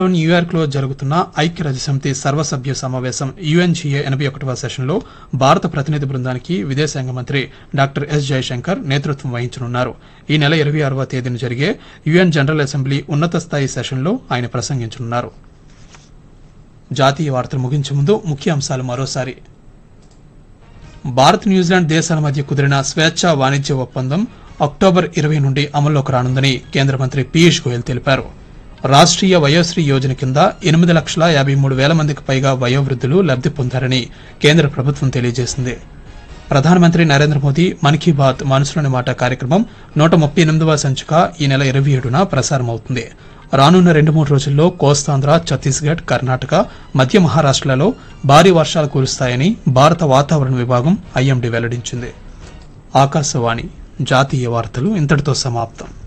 New York లో జరుగుతున్న ఐక్యరాజ్య సమితి సర్వసభ్య సమావేశం యుఎన్జిఏ ఎనభై ఒకటవ సెషన్లో భారత ప్రతినిధి బృందానికి విదేశాంగ మంత్రి డాక్టర్ ఎస్ జయశంకర్ నేతృత్వం వహించనున్నారు ఈ నెల ఇరవై ఆరవ తేదీన జరిగే యుఎన్ జనరల్ అసెంబ్లీ ఉన్నత స్థాయి సెషన్లో ఆయన ప్రసంగించనున్నారు జాతీయ వార్తలు ముగించే ముందు ముఖ్య అంశాలు మరోసారి భారత్ న్యూజిలాండ్ దేశాల మధ్య కుదిరిన స్వేచ్ఛా వాణిజ్య ఒప్పందం అక్టోబర్ ఇరవై నుండి అమల్లోకి రానుందని కేంద్ర మంత్రి పీయూష్ గోయల్ తెలిపారు రాష్ట్రీయ వయోశ్రీ యోజన కింద ఎనిమిది లక్షల యాభై మూడు వేల మందికి పైగా వయోవృద్ధులు లబ్ధి పొందారని కేంద్ర ప్రభుత్వం తెలియజేసింది ప్రధానమంత్రి నరేంద్ర మోదీ మన్ కీ బాత్ మనసులోని మాట కార్యక్రమం నూట ముప్పై ఎనిమిదవ సంచిక ఈ నెల ఇరవై ఏడున ప్రసారమవుతుంది రానున్న రెండు మూడు రోజుల్లో కోస్తాంధ్ర ఛత్తీస్గఢ్ కర్ణాటక మధ్య మహారాష్ట్రలలో భారీ వర్షాలు కురుస్తాయని భారత వాతావరణ విభాగం ఐఎండీ వెల్లడించింది ఆకాశవాణి జాతీయ వార్తలు ఇంతటితో సమాప్తం